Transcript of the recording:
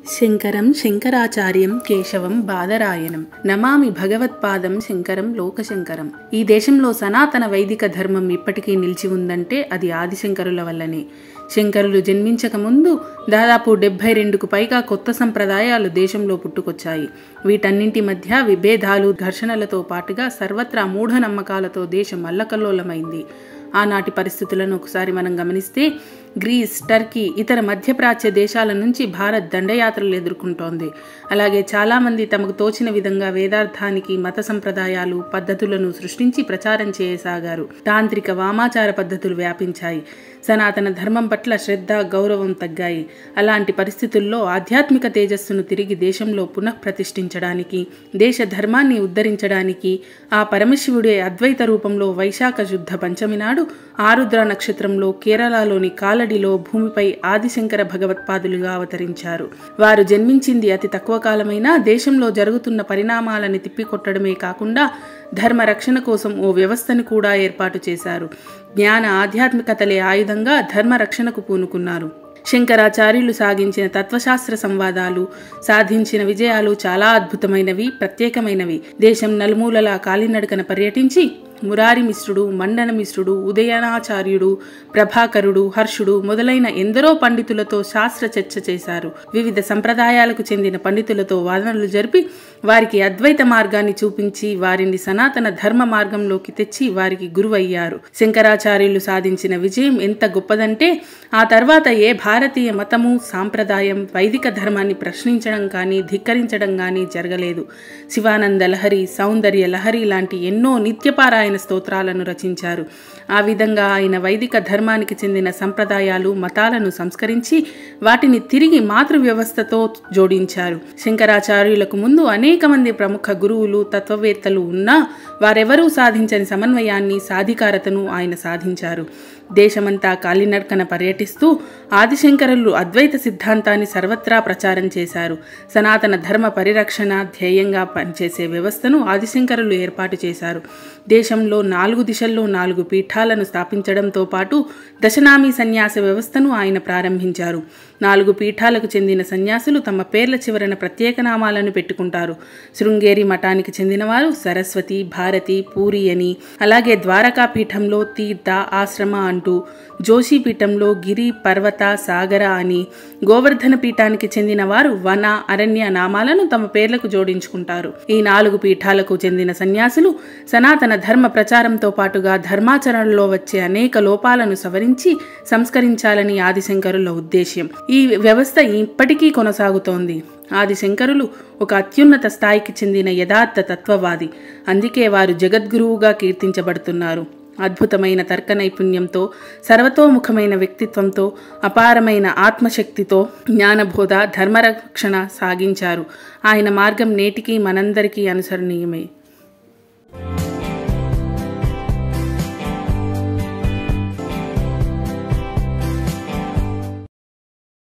శంకరం శంకరాచార్యం కేశవం బాదరాయణం నమామి భగవత్పాదం శంకరం లోకశంకరం ఈ దేశంలో సనాతన వైదిక ధర్మం ఇప్పటికీ నిలిచి ఉందంటే అది ఆదిశంకరుల వల్లనే శంకరులు జన్మించక ముందు దాదాపు డెబ్బై రెండుకు పైగా కొత్త సంప్రదాయాలు దేశంలో పుట్టుకొచ్చాయి వీటన్నింటి మధ్య విభేదాలు ఘర్షణలతో పాటుగా సర్వత్రా మూఢనమ్మకాలతో దేశం అల్లకల్లోలమైంది ఆనాటి పరిస్థితులను ఒకసారి మనం గమనిస్తే గ్రీస్ టర్కీ ఇతర మధ్యప్రాచ్య దేశాల నుంచి భారత్ దండయాత్రలు ఎదుర్కొంటోంది అలాగే చాలామంది తమకు తోచిన విధంగా వేదార్థానికి మత సంప్రదాయాలు పద్ధతులను సృష్టించి ప్రచారం చేయసాగారు తాంత్రిక వామాచార పద్ధతులు వ్యాపించాయి సనాతన ధర్మం పట్ల శ్రద్ధ గౌరవం తగ్గాయి అలాంటి పరిస్థితుల్లో ఆధ్యాత్మిక తేజస్సును తిరిగి దేశంలో పునః ప్రతిష్ఠించడానికి దేశ ధర్మాన్ని ఉద్ధరించడానికి ఆ పరమశివుడే అద్వైత రూపంలో వైశాఖ శుద్ధ పంచమి నాడు ఆరుద్ర నక్షత్రంలో కేరళలోని కాలడిలో భూమిపై ఆదిశంకర భగవత్పాదులుగా అవతరించారు వారు జన్మించింది అతి తక్కువ కాలమైనా దేశంలో జరుగుతున్న పరిణామాలని తిప్పికొట్టడమే కాకుండా ధర్మ రక్షణ కోసం ఓ వ్యవస్థను కూడా ఏర్పాటు చేశారు జ్ఞాన ఆధ్యాత్మికతలే ఆయుధంగా ధర్మ రక్షణకు పూనుకున్నారు శంకరాచార్యులు సాగించిన తత్వశాస్త్ర సంవాదాలు సాధించిన విజయాలు చాలా అద్భుతమైనవి ప్రత్యేకమైనవి దేశం నలుమూలలా కాలినడకన పర్యటించి మురారి మిశ్రుడు మండన మిశ్రుడు ఉదయనాచార్యుడు ప్రభాకరుడు హర్షుడు మొదలైన ఎందరో పండితులతో శాస్త్ర చర్చ చేశారు వివిధ సంప్రదాయాలకు చెందిన పండితులతో వాదనలు జరిపి వారికి అద్వైత మార్గాన్ని చూపించి వారిని సనాతన ధర్మ మార్గంలోకి తెచ్చి వారికి గురువయ్యారు శంకరాచార్యులు సాధించిన విజయం ఎంత గొప్పదంటే ఆ తర్వాత ఏ భారతీయ మతము సాంప్రదాయం వైదిక ధర్మాన్ని ప్రశ్నించడం కానీ ధిక్కరించడం కానీ జరగలేదు శివానంద లహరి సౌందర్య లహరి లాంటి ఎన్నో నిత్యపారాయణ స్తోత్రాలను రచించారు ఆ విధంగా ఆయన వైదిక ధర్మానికి చెందిన సంప్రదాయాలు మతాలను సంస్కరించి వాటిని తిరిగి మాతృ వ్యవస్థతో జోడించారు శంకరాచార్యులకు ముందు అనేక మంది ప్రముఖ గురువులు తత్వవేత్తలు ఉన్నా వారెవరూ సాధించని సమన్వయాన్ని సాధికారతను ఆయన సాధించారు దేశమంతా కాలినడకన పర్యటిస్తూ ఆదిశంకరులు అద్వైత సిద్ధాంతాన్ని సర్వత్రా ప్రచారం చేశారు సనాతన ధర్మ పరిరక్షణ ధ్యేయంగా పనిచేసే వ్యవస్థను ఆదిశంకరులు ఏర్పాటు చేశారు దేశంలో నాలుగు దిశల్లో నాలుగు పీఠాలను స్థాపించడంతో పాటు దశనామీ సన్యాస వ్యవస్థను ఆయన ప్రారంభించారు నాలుగు పీఠాలకు చెందిన సన్యాసులు తమ పేర్ల చివరన ప్రత్యేక నామాలను పెట్టుకుంటారు శృంగేరి మఠానికి చెందినవారు సరస్వతి భారతి పూరి అని అలాగే ద్వారకా పీఠంలో తీర్థ ఆశ్రమ అంటూ జోషి పీఠంలో గిరి పర్వత సాగర అని గోవర్ధన పీఠానికి చెందిన వారు వన అరణ్య నామాలను తమ పేర్లకు జోడించుకుంటారు ఈ నాలుగు పీఠాలకు చెందిన సన్యాసులు సనాతన ధర్మ ప్రచారంతో పాటుగా ధర్మాచరణలో వచ్చే అనేక లోపాలను సవరించి సంస్కరించాలని ఆదిశంకరుల ఉద్దేశ్యం ఈ వ్యవస్థ ఇప్పటికీ కొనసాగుతోంది ఆదిశంకరులు ఒక అత్యున్నత స్థాయికి చెందిన యథార్థ తత్వవాది అందుకే వారు జగద్గురువుగా కీర్తించబడుతున్నారు అద్భుతమైన తర్క నైపుణ్యంతో సర్వతోముఖమైన వ్యక్తిత్వంతో అపారమైన ఆత్మశక్తితో జ్ఞానబోధ ధర్మరక్షణ సాగించారు ఆయన మార్గం నేటికి మనందరికీ అనుసరణీయమే